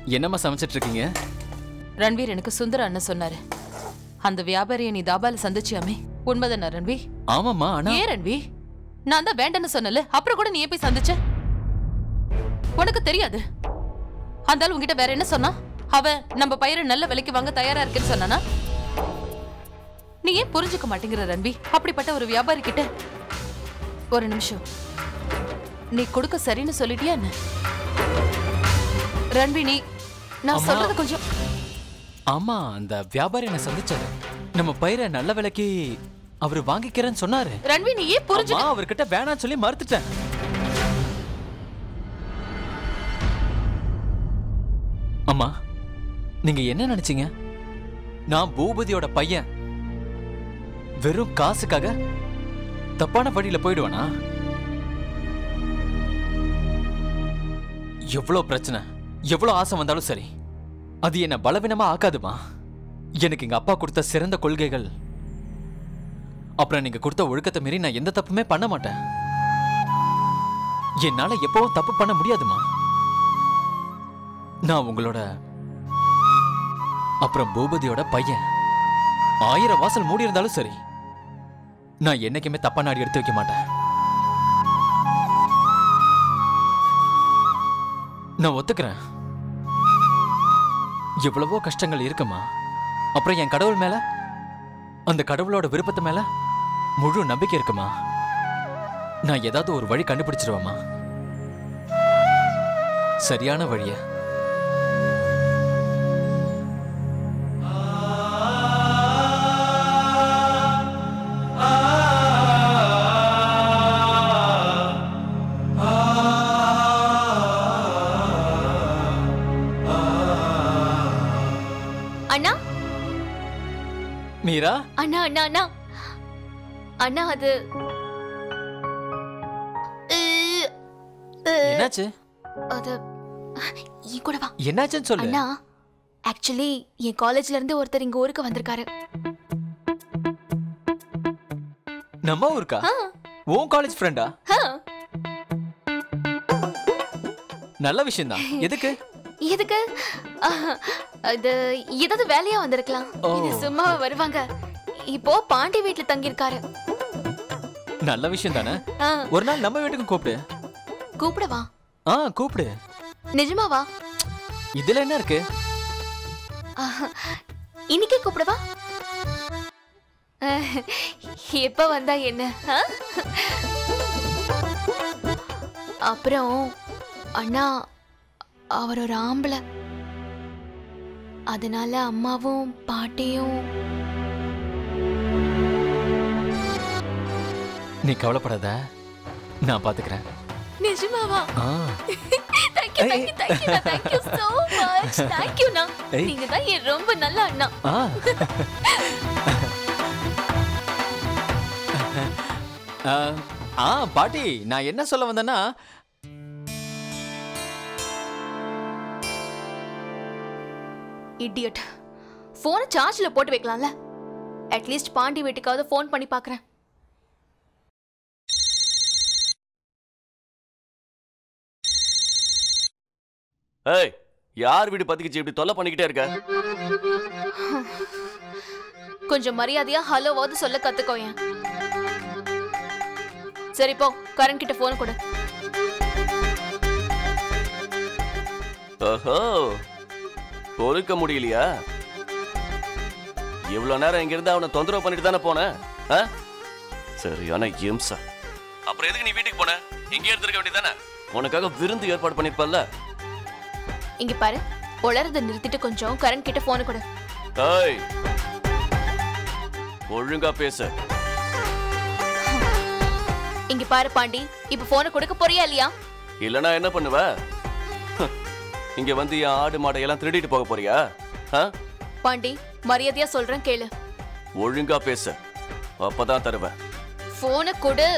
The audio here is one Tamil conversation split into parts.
என்னம்மா சமைச்சிட்டு இருக்கீங்க ரன்வீர் எனக்கு சுந்தர அண்ணன் சொன்னாரு அந்த வியாபாரியை நீ தாபால சந்திச்சியாமே உண்மைதானே ரன்வீர் ஆமாம்மா ஆனா ஏன் ரன்வீர் நான் தான் வேண்டான்னு சொன்னல அப்புறம் கூட நீ ஏன் போய் சந்திச்ச உனக்கு தெரியாது அந்த ஆள் உன்கிட்ட வேற என்ன சொன்னா அவன் நம்ம பயிரை நல்ல விலைக்கு வாங்க தயாரா இருக்குன்னு சொன்னானா நீ ஏன் புரிஞ்சுக்க மாட்டேங்கிற ரன்வி அப்படிப்பட்ட ஒரு வியாபாரி கிட்ட ஒரு நிமிஷம் நீ கொடுக்க சரின்னு சொல்லிட்டியா என்ன ரன்வி நீ நான் அம்மா. சொல்றது கொஞ்சம் ஆமா அந்த வியாபாரி என்ன சந்திச்சாரு நம்ம பயிரை நல்ல விலைக்கு அவர் வாங்கிக்கிறேன்னு சொன்னாரு ரன்வி நீ ஏன் புரிஞ்சு அம்மா அவர்கிட்ட வேணாம்னு சொல்லி மறுத்துட்டேன் அம்மா நீங்க என்ன நினைச்சீங்க நான் பூபதியோட பையன் வெறும் காசுக்காக தப்பான வழியில போயிடுவானா எவ்வளவு பிரச்சனை எவ்வளவு ஆசை வந்தாலும் சரி அது என்ன பலவீனமா ஆக்காதுமா எனக்கு எங்க அப்பா கொடுத்த சிறந்த கொள்கைகள் அப்புறம் நீங்க கொடுத்த ஒழுக்கத்தை மீறி நான் எந்த தப்புமே பண்ண மாட்டேன் என்னால எப்பவும் தப்பு பண்ண முடியாதுமா நான் உங்களோட அப்புறம் பூபதியோட பையன் ஆயிரம் வாசல் மூடி இருந்தாலும் சரி நான் என்னைக்குமே தப்பா நாடி எடுத்து வைக்க மாட்டேன் நான் ஒத்துக்கிறேன் எவ்வளவோ கஷ்டங்கள் இருக்குமா அப்புறம் என் கடவுள் மேல அந்த கடவுளோட விருப்பத்து மேல முழு நம்பிக்கை இருக்குமா நான் ஏதாவது ஒரு வழி கண்டுபிடிச்சிருவேமா சரியான வழிய அண்ணா மீரா அண்ணா அண்ணா அண்ணா அண்ணா அது உ, உ, என்னாச்சு அது என் கூட வா என்னாச்சுன்னு சொல்லு அண்ணா ஆக்சுவலி என் காலேஜ்ல இருந்து ஒருத்தர் இங்க ஊருக்கு வந்திருக்காரு நம்ம ஊருக்கா ஆ, உன் காலேஜ் ஃப்ரெண்டா ஆ, நல்ல விஷயம்தான் எதுக்கு எதுக்கு ஆ, அது ஏதாவது வேலையா வந்திருக்கலாம் ஓ. இது சும்மா வருவாங்க இப்போ பாண்டி வீட்ல தங்கியிருக்காரு நல்ல விஷயம் தானே ஆ, ஒரு நாள் நம்ம வீட்டுக்கும் கூப்பிடு கூப்பிடவா ஆ கூப்பிடு நிஜமாவா இதுல என்ன இருக்கு ஆ, இன்னைக்கே கூப்பிடவா அஹ், எப்ப வந்தா என்ன ஆ? அப்புறம் அண்ணா அவர் ஒரு ஆம்பளை அதனால அம்மாவும் பாட்டியும் நீ கவலைப்படாத நான் பாத்துக்கிறேன் நிஜமாவா ஆ thank you thank you thank you thank you so much தேங்க்யூண்ணா ஏய். நீங்க தான் என் ரொம்ப நல்ல அண்ணா ஆ ஆ, ஆ பாட்டி நான் என்ன சொல்ல வந்தேன்னா இடியட் ஃபோனை சார்ஜில் போட்டு வைக்கலாம்ல அட்லீஸ்ட் பாண்டி வீட்டுக்காவது ஃபோன் பண்ணி பார்க்குறேன் ஏய் யார் வீடு பத்திக்கிச்சு இப்படி தொல்லை பண்ணிக்கிட்டே இருக்க கொஞ்சம் மரியாதையா ஹலோவாவது சொல்ல கத்துக்கோயேன் சரி போ கரண் கிட்ட ஃபோன் கொடு ஓஹோ பொறுக்க முடியலையா இவ்வளவு நேரம் இங்க இருந்து அவனை தொந்தரவு பண்ணிட்டு தானே போனேன் ஆ? சரியான இம்சா அப்புறம் எதுக்கு நீ வீட்டுக்கு போன இங்கே இருந்திருக்க வேண்டியதானே உனக்காக விருந்து ஏற்பாடு பண்ணிருப்பல்ல இங்க பாரு உளறத நிறுத்திட்டு கொஞ்சம் கரண் கிட்ட ஃபோன் கொடு ஏய் ஒழுங்கா பேசு இங்க பாரு பாண்டி இப்ப போனை கொடுக்க போறியா இல்லையா இல்லனா என்ன பண்ணுவ ஹ், இங்க வந்து என் ஆடு மாடை எல்லாம் திருடிட்டு போக போறியா ஆ? பாண்டி மரியாதையா சொல்றேன் கேளு ஒழுங்கா பேசு அப்பதான் தருவேன் போனை கொடு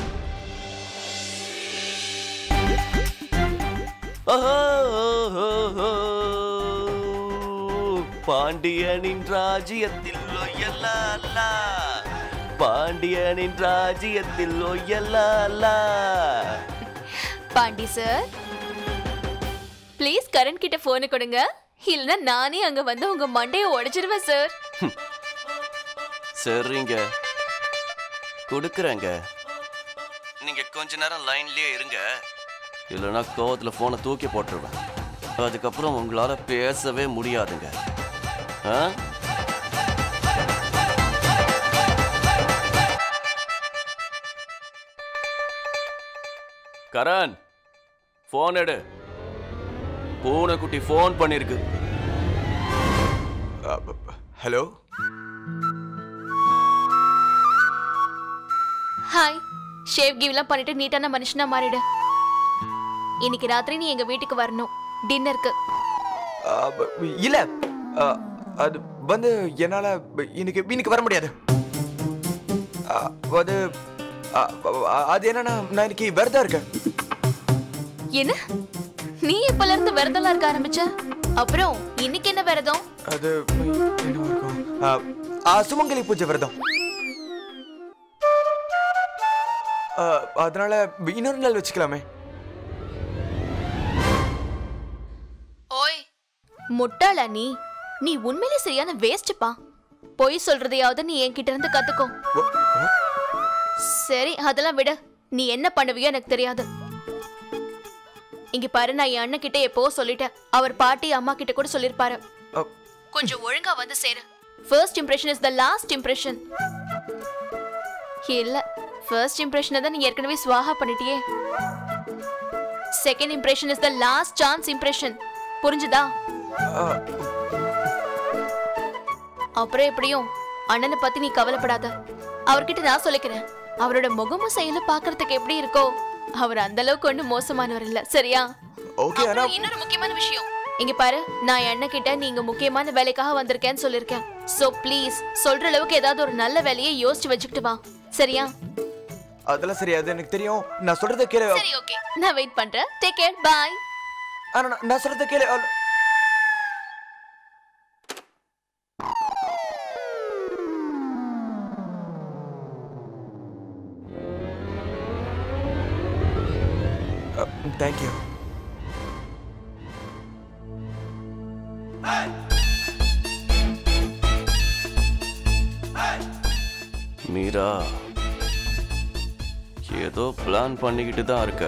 ஓஹோ, ஓஹோ, பாண்டியனின் ராஜ்யத்தில் ஒய்யலாலா பாண்டியனின் ராஜ்யத்தில் ஒய்யலாலா பாண்டி சார் ப்ளீஸ் கரண் கிட்ட போனை கொடுங்க இல்லைன்னா நானே அங்க வந்து உங்க மண்டையை உடைச்சிருவேன் சார் சரிங்க கொடுக்குறேங்க நீங்க கொஞ்ச நேரம் லைன்லயே இருங்க இல்லைன்னா கோவத்துல போனை தூக்கி போட்டுருவேன் அதுக்கப்புறம் உங்களால பேசவே முடியாதுங்க ஆ கரண் ஃபோன் எடு பூனைக்குட்டி ஃபோன் பண்ணிருக்கு ஹலோ ஹாய் ஷேவ் கிவ்லாம் பண்ணிட்டு நீட்டான மனுஷனா மாறிடு இன்னைக்கு ராத்திரி நீ எங்க வீட்டுக்கு வரணும் டின்னருக்கு இல்ல அ, அது வந்து என்னால இன்னைக்கு இன்னைக்கு வர முடியாது அ, அது அ, அ, அது என்னன்னா நான் இன்னைக்கு விரதம் இருக்கேன் என்ன நீ எப்பல இருந்து விரதம்லாம் இருக்க ஆரம்பிச்ச அப்புறம் இன்னைக்கு என்ன விரதம் அது என்னவா இருக்கும் அ, அ, சுமங்கலி பூஜை விரதம் அ, அதனால இன்னொரு நாள் வச்சுக்கலாமே ஓய் முட்டாளா நீ நீ உண்மையிலே சரியான வேஸ்ட்ப்பா பொய் சொல்றதையாவது நீ என்கிட்ட இருந்து கத்துக்கோ What- what? சரி அதெல்லாம் விடு நீ என்ன பண்ணுவியோ எனக்கு தெரியாது இங்க பாரு நான் என் அண்ணன் கிட்ட எப்போ சொல்லிட்டேன் அவர் பாட்டி அம்மா கிட்ட கூட சொல்லிருப்பாரு அ, கொஞ்சம் ஒழுங்கா வந்து சேரு first impression is the last impression இல்ல ஃபர்ஸ்ட் இம்ப்ரெஷனை தான் நீ ஏற்கனவே ஸ்வாஹா பண்ணிட்டியே second impression is the last chance impression புரிஞ்சுதா அ, அப்புறம் எப்படியும் அண்ணனை பத்தி நீ கவலைப்படாத அவர்கிட்ட நான் சொல்லிக்கிறேன் அவரோட முகமும் செயலும் பார்க்கறதுக்கு எப்படி இருக்கோ அவர் அந்த அளவுக்கு ஒன்றும் மோசமானவர் இல்ல சரியா ஓகே ஆனா அப்புறம் இன்னொரு முக்கியமான விஷயம் இங்க பாரு நான் என் அண்ணன் கிட்ட நீங்க முக்கியமான வேலைக்காக வந்திருக்கேன்னு சொல்லிருக்கேன் சோ ப்ளீஸ் சொல்ற அளவுக்கு ஏதாவது ஒரு நல்ல வேலையை யோசிச்சு வச்சுக்கிட்டு வா சரியா அதெல்லாம் சரி அது எனக்கு தெரியும் நான் சொல்றத கேளு சரி ஓகே நான் வெயிட் பண்றேன் டேக் கேர் பாய் ஆனா நான்- நான் சொல்றத கேளு அ, அ, thank you மீரா ஏதோ பிளான் பண்ணிக்கிட்டு தான் இருக்க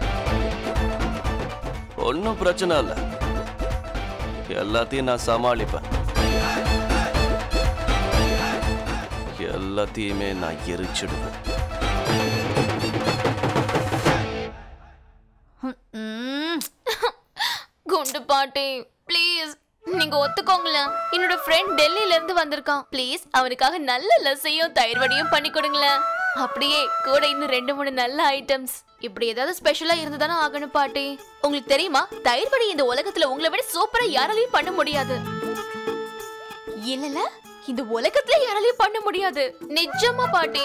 ஒன்றும் பிரச்சனை இல்லை எல்லாத்தையும் நான் சமாளிப்பேன் எல்லாத்தையுமே நான் எரிச்சிடுவேன் குண்டு பாட்டி ப்ளீஸ் நீங்க ஒத்துக்கோங்களேன் என்னோட ஃப்ரெண்ட் டெல்லில இருந்து வந்திருக்கான் ப்ளீஸ் அவனுக்காக நல்ல லஸ்ஸையும் தயிர் வடையும் பண்ணி கொடுங்களேன் அப்படியே கூட இன்னும் ரெண்டு மூணு நல்ல ஐட்டம்ஸ் இப்படி ஏதாவது ஸ்பெஷலா இருந்துதானே ஆகணும் பாட்டி உங்களுக்கு தெரியுமா தயிர் வடை இந்த உலகத்துல உங்களை விட சூப்பரா யாராலையும் பண்ண முடியாது இல்லல இந்த உலகத்துல யாராலையும் பண்ண முடியாது நிஜமா பாட்டி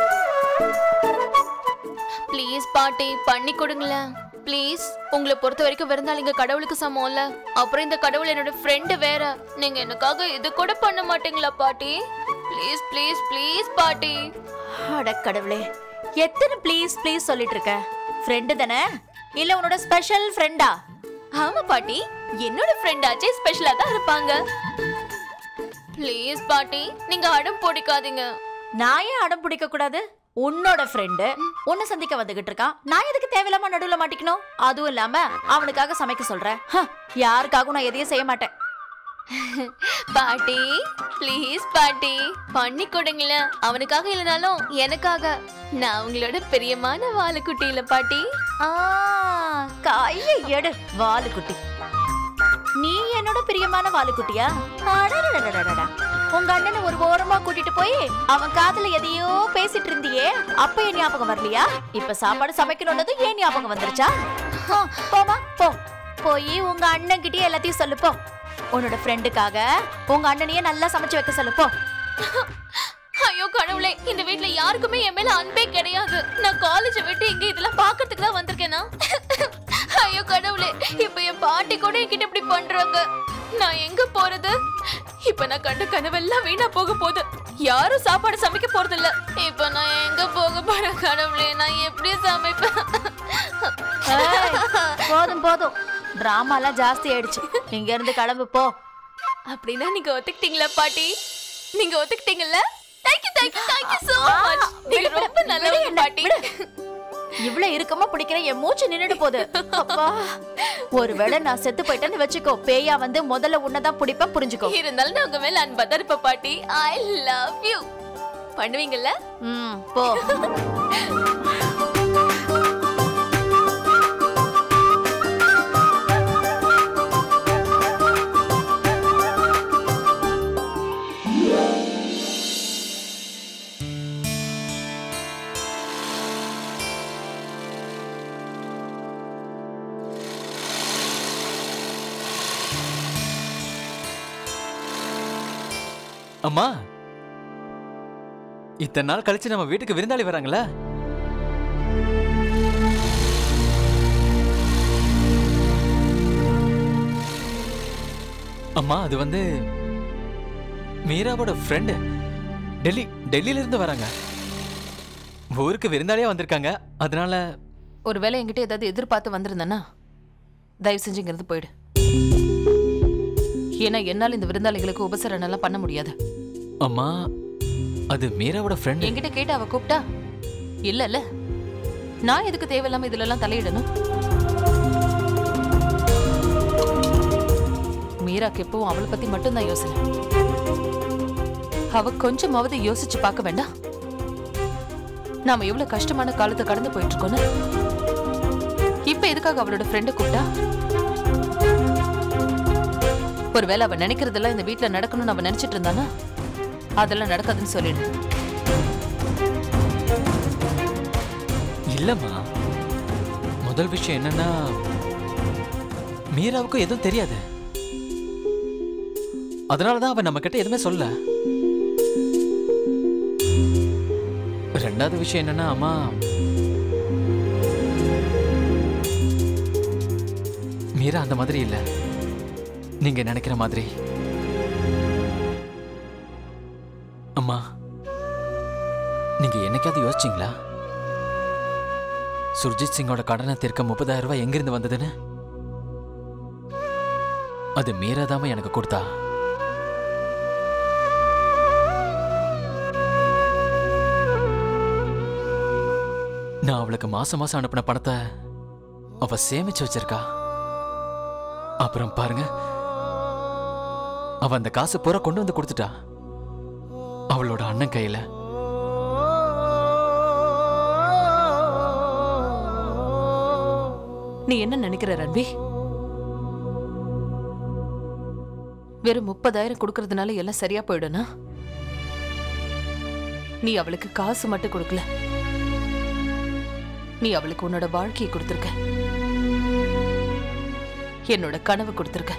ப்ளீஸ் பாட்டி பண்ணி கொடுங்களேன் ப்ளீஸ் உங்களை பொறுத்த வரைக்கும் விருந்தாளிங்க கடவுளுக்கு சமம்ல அப்புறம் இந்த கடவுள் என்னோட ஃப்ரெண்டு வேற நீங்க எனக்காக இது கூட பண்ண மாட்டீங்களா பாட்டி ப்ளீஸ் ப்ளீஸ் ப்ளீஸ் பாட்டி அட கடவுளே எத்தனை ப்ளீஸ் ப்ளீஸ் சொல்லிட்டு இருக்க ஃப்ரெண்டு தானே இல்ல உன்னோட ஸ்பெஷல் ஃப்ரெண்டா ஆமா பாட்டி என்னோட ஃப்ரெண்ட் ஆச்சே ஸ்பெஷலா தான் இருப்பாங்க ப்ளீஸ் பாட்டி நீங்க அடம் போடிக்காதீங்க நான் ஏன் அடம் பிடிக்க கூடாது உன்னோட ஃப்ரெண்டு உன்னை சந்திக்க வந்துகிட்டு இருக்கான் நான் எதுக்கு தேவையில்லாம நடுவுல மாட்டிக்கணும் அதுவும் இல்லாம அவனுக்காக சமைக்க சொல்றேன் ஹ, யாருக்காகவும் நான் எதையும் செய்ய மாட்டேன் பாட்டி ப்ளீஸ் பாட்டி பண்ணி கொடுங்களேன் அவனுக்காக இல்லைனாலும் எனக்காக நான் உங்களோட பிரியமான வாழைக்குட்டி இல்ல பாட்டி ஆ, கையை எடு வாலுக்குட்டி நீ என்னோட பிரியமான வாலுக்குட்டியா அடடடடடடடா. உங்க அண்ணனை ஒரு ஓரமா கூட்டிட்டு போய் அவன் காதுல எதையோ பேசிட்டு இருந்தியே அப்ப ஏன் ஞாபகம் வரலையா இப்ப சாப்பாடு சமைக்கணும்னதும் ஏன் ஞாபகம் வந்துருச்சா ஆ, போமா போ போய் உங்க அண்ணன் கிட்டயே எல்லாத்தையும் சொல்லு போ உன்னோட ஃப்ரெண்டுக்காக உங்க அண்ணனையே நல்லா சமைச்சு வைக்க சொல்லு போ ஐயோ கடவுளே இந்த வீட்ல யாருக்குமே என் மேல அன்பே கிடையாது நான் காலேஜ் விட்டு இங்க இதெல்லாம் பாக்கிறதுக்கு தான் வந்திருக்கேனா ஐயோ கடவுளே இப்ப என் பாட்டி கூட என்கிட்ட இப்படி பண்றாங்க நான் எங்க போறது இப்ப நான் கண்ட கனவெல்லாம் வீணா போக போகுது யாரும் சாப்பாடு சமைக்க போறது இல்ல இப்ப நான் எங்க போக போறேன் கடவுளே நான் எப்படி சமைப்பேன் ஏய், போதும் போதும் டிராமாலாம் ஜாஸ்தி ஆயிடுச்சு இங்க இருந்து கிளம்பு போ அப்படின்னா நீங்க ஒத்துக்கிட்டீங்களா பாட்டி நீங்க ஒத்துக்கிட்டீங்கல்ல thank you thank you thank you so much நீங்க ரொம்ப நல்லவங்க பாட்டி இவ்வளவு இறுக்கமா பிடிக்கிற என் மூச்சு நின்னுட்டு போகுது அப்பா ஒருவேளை நான் செத்து போயிட்டேன்னு வச்சுக்கோ பேயா வந்து முதல்ல உன்னதான் பிடிப்பேன் புரிஞ்சுக்கோ இருந்தாலும் நான் உங்க மேல அன்பா தான் இருப்பேன் பாட்டி ஐ லவ் யூ பண்ணுவீங்கல்ல ம் போ அம்மா இத்தனை நாள் கழிச்சு நம்ம வீட்டுக்கு விருந்தாளி வராங்களா அம்மா அது வந்து மீராவோட ஃப்ரெண்டு டெல்லி டெல்லியில இருந்து வராங்க ஊருக்கு விருந்தாளியா வந்திருக்காங்க அதனால ஒருவேளை என்கிட்ட ஏதாவது எதிர்பார்த்து வந்திருந்தேன்னா தயவு செஞ்சு இங்கிருந்து போயிடு ஏன்னா என்னால் இந்த விருந்தாளிகளுக்கு உபசரணம் எல்லாம் பண்ண முடியாது அம்மா அது மீராவோட ஃப்ரெண்டு என்கிட்ட கேட்டு அவ கூப்பிட்டா இல்ல நான் எதுக்கு தேவையில்லாம இதுல எல்லாம் தலையிடணும் மீராக்கு எப்பவும் அவளை பத்தி மட்டும்தான் யோசனை அவ கொஞ்சமாவது யோசிச்சு பார்க்க வேண்டாம் நாம எவ்வளவு கஷ்டமான காலத்தை கடந்து போயிட்டு இருக்கோன்னு இப்ப எதுக்காக அவளோட ஃப்ரெண்டு கூப்பிட்டா ஒருவேளை அவ நினைக்கிறதெல்லாம் இந்த வீட்ல நடக்கணும்னு அவ நினைச்சிட்டு இருந்தானா அதெல்லாம் நடக்காதுன்னு சொல்லிடு இல்லம்மா முதல் விஷயம் என்னன்னா மீராவுக்கு எதுவும் தெரியாது அதனாலதான் அவன் நம்ம கிட்ட எதுவுமே சொல்ல ரெண்டாவது விஷயம் என்னன்னா அம்மா மீரா அந்த மாதிரி இல்ல நீங்க நினைக்கிற மாதிரி அம்மா நீங்க என்னைக்காவது யோசிச்சீங்களா சுர்ஜித் சிங்கோட கடனை தீர்க்க முப்பதாயிரம் ரூபாய் எங்கிருந்து வந்ததுன்னு அது மீறாதாம எனக்கு கொடுத்தா நான் அவளுக்கு மாசம் மாசம் அனுப்பின பணத்தை அவ சேமிச்சு வச்சிருக்கா அப்புறம் பாருங்க அவ அந்த காசு பூரா கொண்டு வந்து கொடுத்துட்டா அவளோட அண்ணன் கையில நீ என்ன நினைக்கிற ரன்வி வெறும் முப்பதாயிரம் கொடுக்கறதுனால எல்லாம் சரியா போயிடும்னா நீ அவளுக்கு காசு மட்டும் கொடுக்கல நீ அவளுக்கு உன்னோட வாழ்க்கையை கொடுத்திருக்க என்னோட கனவு கொடுத்திருக்க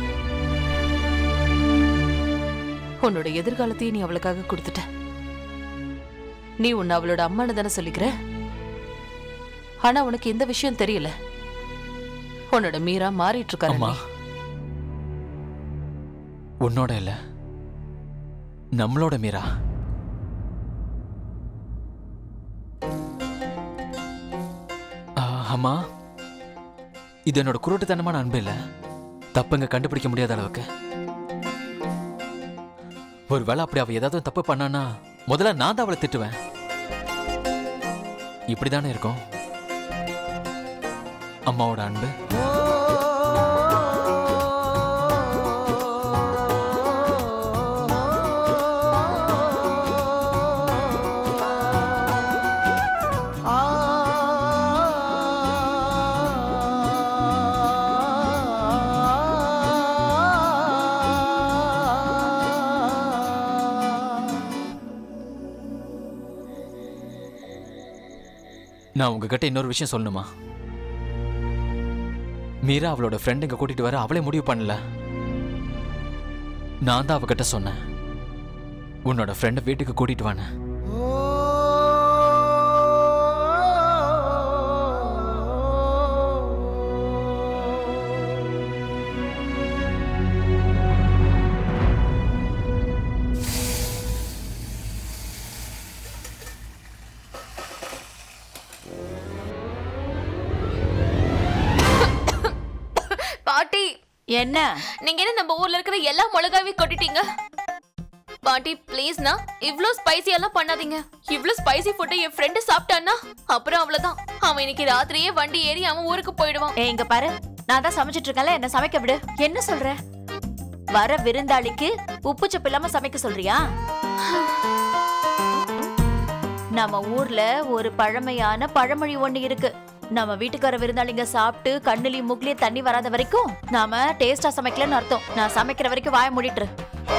உன்னோட எதிர்காலத்தையும் நீ அவளுக்காக கொடுத்துட்ட நீ உன்னை அவளோட அம்மானு தானே சொல்லிக்கிற ஆனா உனக்கு இந்த விஷயம் தெரியல உன்னோட மீரா மாறிட்டு இருக்காரு அம்மா உன்னோட இல்ல நம்மளோட மீரா ஆ, அம்மா இது என்னோட குருட்டுத்தனமான அன்பு இல்ல தப்புங்க கண்டுபிடிக்க முடியாத அளவுக்கு ஒருவேளை அப்படி அவ ஏதாவது தப்பு பண்ணானா முதல்ல நான் தான் அவளை திட்டுவேன் இப்படிதானே இருக்கும் அம்மாவோட அன்பு நான் உங்ககிட்ட இன்னொரு விஷயம் சொல்லணுமா மீரா அவளோட ஃப்ரெண்ட் இங்க கூட்டிட்டு வர அவளே முடிவு பண்ணல நான் தான் அவகிட்ட சொன்னேன் உன்னோட ஃப்ரெண்டை வீட்டுக்கு கூட்டிட்டு வானே என்ன நீங்க என்ன நம்ம ஊர்ல இருக்கிற எல்லா மிளகாவையும் கொட்டிட்டீங்க பாட்டி ப்ளீஸ்னா இவ்ளோ ஸ்பைசி எல்லாம் பண்ணாதீங்க இவ்ளோ ஸ்பைசி ஃபுட்டை என் ஃப்ரெண்டு சாப்பிட்டான்னா அப்புறம் அவ்வளவுதான் அவன் இன்னைக்கு ராத்திரியே வண்டி ஏறி அவன் ஊருக்கு போயிடுவான் ஏய் இங்க பாரு நான் தான் சமைச்சிட்டு இருக்கேன்ல என்ன சமைக்க விடு என்ன சொல்ற வர விருந்தாளிக்கு உப்பு சப்பு இல்லாம சமைக்க சொல்றியா நம்ம ஊர்ல ஒரு பழமையான பழமொழி ஒண்ணு இருக்கு நம்ம வீட்டுக்கார விருந்தாளிங்க சாப்பிட்டு கண்ணுலயும் மூக்குலயும் தண்ணி வராத வரைக்கும் நாம டேஸ்டா சமைக்கலன்னு அர்த்தம் நான் சமைக்கிற வரைக்கும் வாய மூடிட்டுரு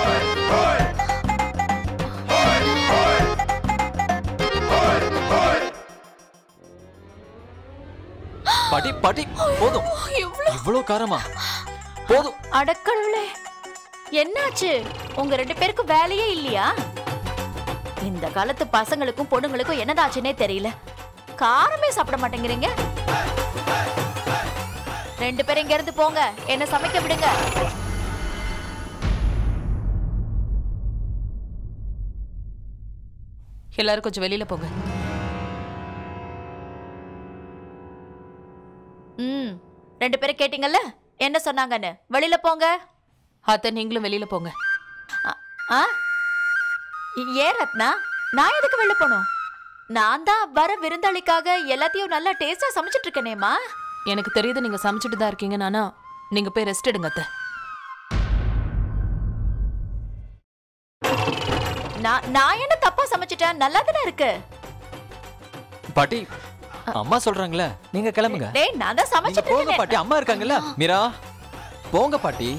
பாட்டி பாட்டி போதும் எவ்வளவு இவ்வளோ காரமா போதும் அடக்கடவுளே என்னாச்சு உங்க ரெண்டு பேருக்கும் வேலையே இல்லையா இந்த காலத்து பசங்களுக்கும் பொண்ணுங்களுக்கும் என்னதாச்சுன்னே தெரியல காரமே சாப்பிட மாட்டேங்கிறீங்க ரெண்டு பேரும் இங்க இருந்து போங்க என்ன சமைக்க விடுங்க எல்லாரும் கொஞ்சம் வெளியில போங்க ம் ரெண்டு பேரும் கேட்டீங்கல்ல என்ன சொன்னாங்கன்னு வெளியில போங்க அத்தை நீங்களும் வெளியில போங்க அ- ஆ ஏன் ரத்னா நான் எதுக்கு வெளில போகணும் நான் தான் வர விருந்தாளிக்காக எல்லாத்தையும் நல்லா டேஸ்டா சமைச்சிட்டு இருக்கேனேம்மா எனக்கு தெரியுது நீங்க சமைச்சிட்டு தான் இருக்கீங்க நானா நீங்க போய் ரெஸ்ட் எடுங்க அத்தை நான் நான் என்ன தப்பா சமைச்சிட்டேன் நல்லா தானே இருக்கு பாட்டி அம்மா சொல்றாங்களே நீங்க கிளம்புங்க டேய் நான் தான் நீங்க சமைச்சிட்டு போங்க இருக்கேனே. பாட்டி அம்மா இருக்காங்கல்ல மீரா போங்க பாட்டி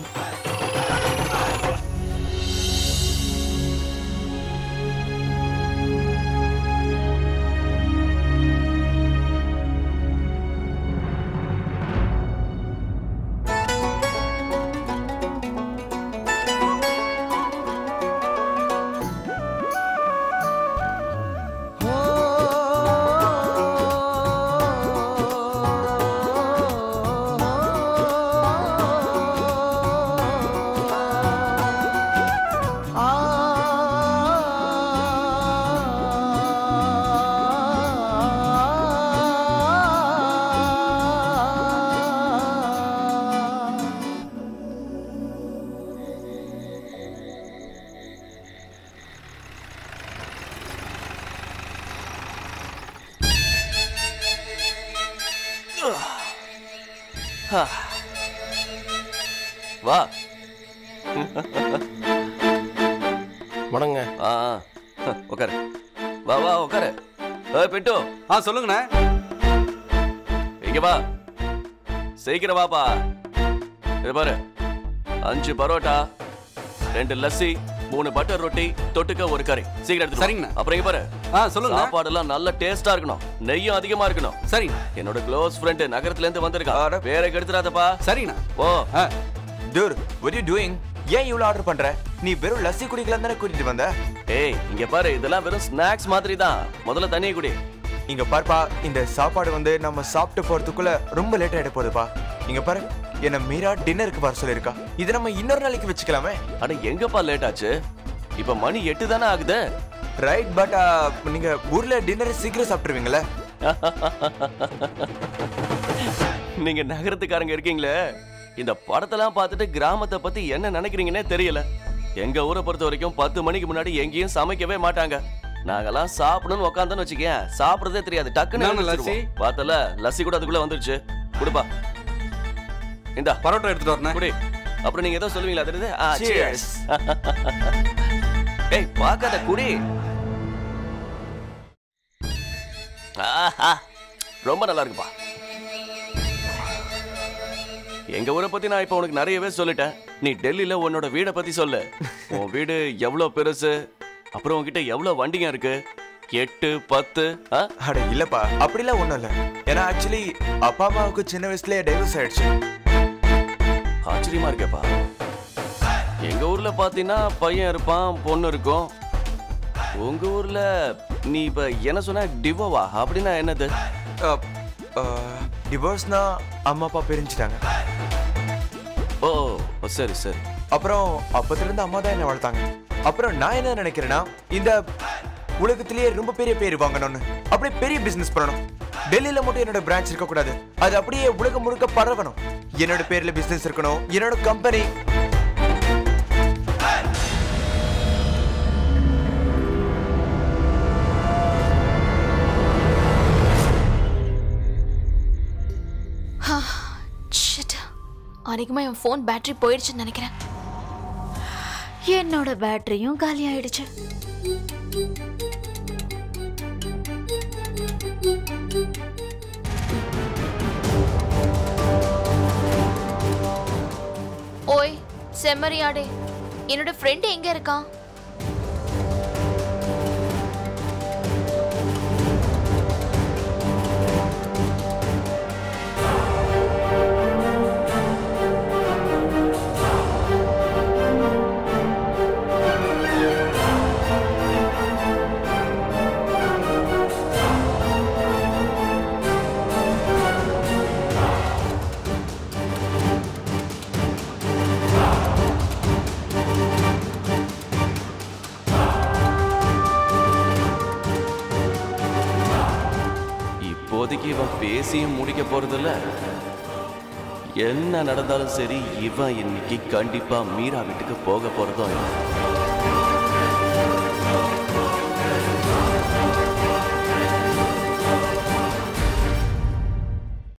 வா வணங்க ஆ ஆ. உட்காரு வா வா உட்காரு ஏய் பிட்டு ஆ சொல்லுங்கண்ணே இங்க வா சீக்கிரம் வாப்பா இது பாரு அஞ்சு பரோட்டா ரெண்டு லஸ்ஸி மூணு பட்டர் ரொட்டி தொட்டுக்க ஒரு கறி சீக்கிரம் எடுத்து சரிங்கண்ணா. அப்புறம் இங்க பாரு ஆ சொல்லுங்க சாப்பாடெல்லாம் நல்ல டேஸ்டா இருக்கணும் நெய்யும் அதிகமா இருக்கணும் சரிங்க என்னோட க்ளோஸ் ஃப்ரெண்ட் நகரத்துல இருந்து அட. வந்திருக்கான் வேற கெடுத்துறாதப்பா சரிங்கண்ணா ஓ ஆ டூர் what you doing ஏன் இவ்வளவு ஆர்டர் பண்ற நீ வெறும் லஸ்ஸி குடிக்கலாம் தானே கூட்டிட்டு வந்த ஏய் இங்க பாரு இதெல்லாம் வெறும் ஸ்நாக்ஸ் மாதிரி தான் முதல்ல தண்ணியை குடி இங்க பாருப்பா இந்த சாப்பாடு வந்து நம்ம சாப்பிட்டு போறதுக்குள்ள ரொம்ப லேட் ஆயிட போகுதுப்பா இங்க பாரு என்ன மீரா டின்னருக்கு வர சொல்லிருக்கா இதை நம்ம இன்னொரு நாளைக்கு வச்சுக்கலாமே அட எங்கப்பா லேட் ஆச்சு இப்ப மணி எட்டு தானே ஆகுது ரைட் பட் நீங்க ஊர்ல டின்னர் சீக்கிரம் சாப்பிட்டுருவீங்களே நீங்க நகரத்துக்காரங்க இருக்கீங்களே இந்த படத்தெல்லாம் பார்த்துட்டு கிராமத்தை பத்தி என்ன நினைக்கிறீங்கன்னே தெரியல எங்க ஊரை பொறுத்த வரைக்கும் பத்து மணிக்கு முன்னாடி எங்கேயும் சமைக்கவே மாட்டாங்க நாங்கெல்லாம் சாப்பிடணும்னு உட்காந்தோன்னு வச்சுக்கேன் சாப்பிடுறதே தெரியாது டக்குன்னு நானும் எழுந்திருச்சிருவோம். லஸ்ஸி. பார்த்தல லஸ்ஸி கூட அதுக்குள்ள வந்துருச்சு குடுப்பா இந்தா பரோட்டா எடுத்துட்டு வரேன் குடி அப்புறம் நீங்க ஏதோ சொல்லுவீங்களா தெரியுது ஆ Cheers. cheers. ஏய் பார்க்காத குடி ஆஹா ரொம்ப நல்லா இருக்குப்பா எங்க ஊரை பத்தி நான் இப்ப உனக்கு நிறையவே சொல்லிட்டேன் நீ டெல்லியில உன்னோட வீடை பத்தி சொல்லு உன் வீடு எவ்வளவு பெருசு அப்புறம் உன்கிட்ட எவ்வளவு வண்டிங்க இருக்கு எட்டு பத்து ஆ? அட இல்லப்பா அப்படிலாம் ஒண்ணும் இல்ல ஏன்னா ஆக்சுவலி அப்பா அம்மாவுக்கு சின்ன வயசுலயே டைவர்ஸ் ஆயிடுச்சு ஆச்சரியமா இருக்கேப்பா எங்க ஊர்ல பாத்தீங்கன்னா பையன் இருப்பான் பொண்ணு இருக்கும் உங்க ஊர்ல நீ இப்ப என்ன சொன்ன டிவோவா அப்படின்னா என்னது டிவோர்ஸ்னா அம்மா அப்பா பிரிஞ்சுட்டாங்க ஓ ஓ, சரி சரி அப்புறம் அப்பத்துல இருந்து அம்மா தான் என்ன வளர்த்தாங்க அப்புறம் நான் என்ன நினைக்கிறேன்னா இந்த உலகத்திலேயே ரொம்ப பெரிய பேர் வாங்கணும்னு அப்படியே பெரிய பிசினஸ் பண்ணணும் டெல்லியில மட்டும் என்னோட பிரான்ச் இருக்க கூடாது அது அப்படியே உலகம் முழுக்க பரவணும் என்னோட பேர்ல பிசினஸ் இருக்கணும் என்னோட கம்பெனி ஷிட் அன்னைக்குமா என் ஃபோன் பேட்டரி போயிடுச்சுன்னு நினைக்கிறேன் என்னோட பேட்டரியும் காலி ஆயிடுச்சு ஓய் செம்மறியாடே என்னோட ஃப்ரெண்ட் எங்க இருக்கான் இப்போதைக்கு இவன் பேசியும் முடிக்க போறதில்ல என்ன நடந்தாலும் சரி இவன் இன்னைக்கு கண்டிப்பா மீரா வீட்டுக்கு போக போறதும் இல்லை